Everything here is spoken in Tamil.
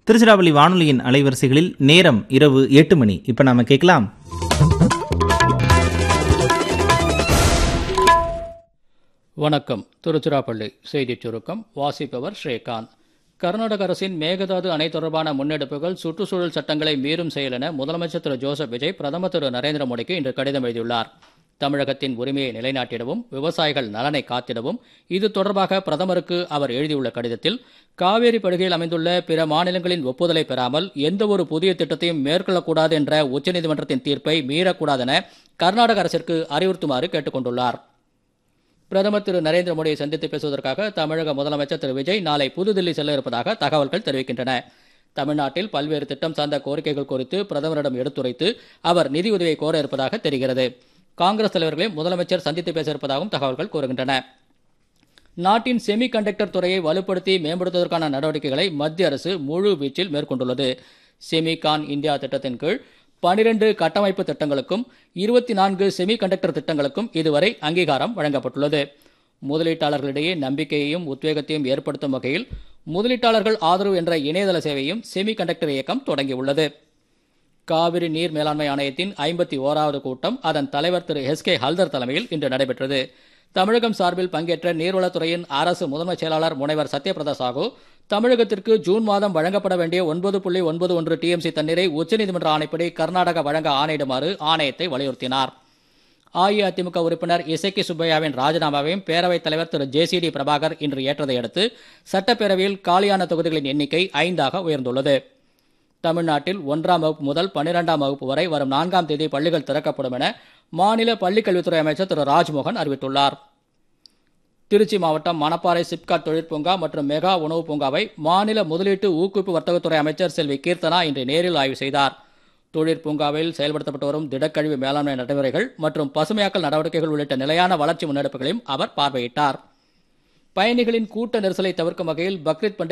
திருச்சிராப்பள்ளி வானொலியின் அலைவரிசைகளில் நேரம் இரவு எட்டு மணி இப்போ நாம கேட்கலாம் வணக்கம் திருச்சிராப்பள்ளி செய்திச் சுருக்கம் வாசிப்பவர் ஸ்ரீகாந்த் கர்நாடக அரசின் மேகதாது அணை தொடர்பான முன்னெடுப்புகள் சுற்றுச்சூழல் சட்டங்களை மீறும் செயல் என முதலமைச்சர் திரு ஜோசப் விஜய் பிரதமர் திரு நரேந்திர மோடிக்கு இன்று கடிதம் எழுதியுள்ளார் தமிழகத்தின் உரிமையை நிலைநாட்டிடவும் விவசாயிகள் நலனை காத்திடவும் இது தொடர்பாக பிரதமருக்கு அவர் எழுதியுள்ள கடிதத்தில் காவேரி படுகையில் அமைந்துள்ள பிற மாநிலங்களின் ஒப்புதலை பெறாமல் எந்தவொரு புதிய திட்டத்தையும் மேற்கொள்ளக்கூடாது என்ற உச்சநீதிமன்றத்தின் தீர்ப்பை மீறக்கூடாதென கர்நாடக அரசிற்கு அறிவுறுத்துமாறு கேட்டுக் கொண்டுள்ளார் பிரதமர் திரு நரேந்திர மோடியை சந்தித்து பேசுவதற்காக தமிழக முதலமைச்சர் திரு விஜய் நாளை புதுதில்லி செல்ல இருப்பதாக தகவல்கள் தெரிவிக்கின்றன தமிழ்நாட்டில் பல்வேறு திட்டம் சார்ந்த கோரிக்கைகள் குறித்து பிரதமரிடம் எடுத்துரைத்து அவர் நிதியுதவியை கோர இருப்பதாக தெரிகிறது காங்கிரஸ் தலைவர்களை முதலமைச்சர் சந்தித்து பேச இருப்பதாகவும் தகவல்கள் கூறுகின்றன நாட்டின் செமி கண்டக்டர் துறையை வலுப்படுத்தி மேம்படுத்துவதற்கான நடவடிக்கைகளை மத்திய அரசு முழு வீச்சில் மேற்கொண்டுள்ளது செமிகான் இந்தியா திட்டத்தின் கீழ் பனிரெண்டு கட்டமைப்பு திட்டங்களுக்கும் இருபத்தி நான்கு செமி கண்டக்டர் திட்டங்களுக்கும் இதுவரை அங்கீகாரம் வழங்கப்பட்டுள்ளது முதலீட்டாளர்களிடையே நம்பிக்கையையும் உத்வேகத்தையும் ஏற்படுத்தும் வகையில் முதலீட்டாளர்கள் ஆதரவு என்ற இணையதள சேவையும் செமி கண்டக்டர் இயக்கம் தொடங்கியுள்ளது காவிரி நீர் மேலாண்மை ஆணையத்தின் ஐம்பத்தி ஓராவது கூட்டம் அதன் தலைவர் திரு எஸ் கே ஹல்தர் தலைமையில் இன்று நடைபெற்றது தமிழகம் சார்பில் பங்கேற்ற நீர்வளத்துறையின் அரசு முதன்மை செயலாளர் முனைவர் சத்யபிரதா சாகு தமிழகத்திற்கு ஜூன் மாதம் வழங்கப்பட வேண்டிய ஒன்பது புள்ளி ஒன்பது ஒன்று டிஎம்சி தண்ணீரை உச்சநீதிமன்ற ஆணைப்படி கர்நாடகா வழங்க ஆணையிடுமாறு ஆணையத்தை வலியுறுத்தினார் அஇஅதிமுக உறுப்பினர் இசக்கி சுப்பையாவின் ராஜினாமாவையும் பேரவைத் தலைவர் திரு ஜேசிடி பிரபாகர் இன்று ஏற்றதை அடுத்து சட்டப்பேரவையில் காலியான தொகுதிகளின் எண்ணிக்கை ஐந்தாக உயர்ந்துள்ளது தமிழ்நாட்டில் ஒன்றாம் வகுப்பு முதல் பன்னிரெண்டாம் வகுப்பு வரை வரும் நான்காம் தேதி பள்ளிகள் திறக்கப்படும் என மாநில பள்ளிக்கல்வித்துறை அமைச்சர் திரு ராஜ்மோகன் அறிவித்துள்ளார் திருச்சி மாவட்டம் மணப்பாறை சிப்காட் தொழிற்பூங்கா மற்றும் மெகா உணவு பூங்காவை மாநில முதலீட்டு ஊக்குவிப்பு வர்த்தகத்துறை அமைச்சர் செல்வி கீர்த்தனா இன்று நேரில் ஆய்வு செய்தார் தொழிற்பூங்காவில் செயல்படுத்தப்பட்டு வரும் திடக்கழிவு மேலாண்மை நடைமுறைகள் மற்றும் பசுமையாக்கல் நடவடிக்கைகள் உள்ளிட்ட நிலையான வளர்ச்சி முன்னெடுப்புகளையும் அவர் பார்வையிட்டார் பயணிகளின் கூட்ட நெரிசலை தவிர்க்கும் வகையில் பக்ரீத் பண்டிகை